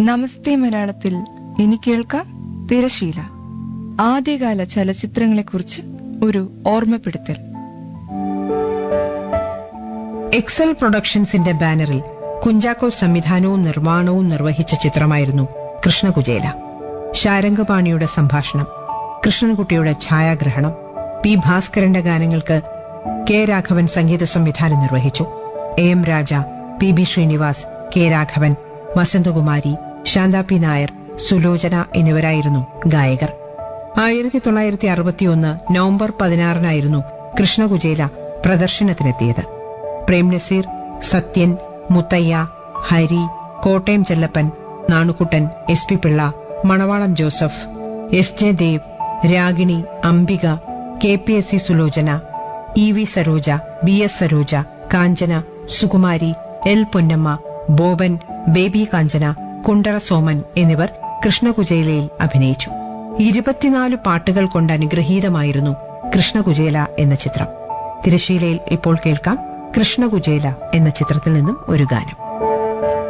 നമസ്തേ മലയാളത്തിൽ ഇനി കേൾക്കാം തിരശീല ആദ്യകാല ചലച്ചിത്രങ്ങളെക്കുറിച്ച് ഒരു ഓർമ്മപ്പെടുത്തൽ എക്സൽ പ്രൊഡക്ഷൻസിന്റെ ബാനറിൽ കുഞ്ചാക്കോ സംവിധാനവും നിർമ്മാണവും നിർവഹിച്ച ചിത്രമായിരുന്നു കൃഷ്ണകുചേല ശാരംഗപാണിയുടെ സംഭാഷണം കൃഷ്ണൻകുട്ടിയുടെ ഛായാഗ്രഹണം പി ഭാസ്കരന്റെ ഗാനങ്ങൾക്ക് കെ രാഘവൻ സംഗീത സംവിധാനം നിർവഹിച്ചു A M Raja P B Srinivas K Raghavan Vasanthakumari Santha P Nair Sulochana എന്നിവരായിരുന്നു ഗായകർ ആയിരത്തി തൊള്ളായിരത്തി അറുപത്തിയൊന്ന് നവംബർ പതിനാറിനായിരുന്നു കൃഷ്ണകുചേല പ്രദർശനത്തിനെത്തിയത് Prem Nazir Sathyan Muthaiah Hari Kottayam Chellappan Nanukuttan S P Pillai Manavalan Joseph S J Dev Ragini Ambika K P S C Sulochana E V Saroja B S Saroja Kanchana Sukumari L Ponnamma Boban baby Kanchana Kundara Soman എന്നിവർ കൃഷ്ണകുചേലയിൽ അഭിനയിച്ചു ഇരുപത്തിനാല് പാട്ടുകൾ കൊണ്ട് അനുഗ്രഹീതമായിരുന്നു കൃഷ്ണകുചേല എന്ന ചിത്രം തിരശീലയിൽ ഇപ്പോൾ കേൾക്കാം കൃഷ്ണകുചേല എന്ന ചിത്രത്തിൽ നിന്നും ഒരു ഗാനം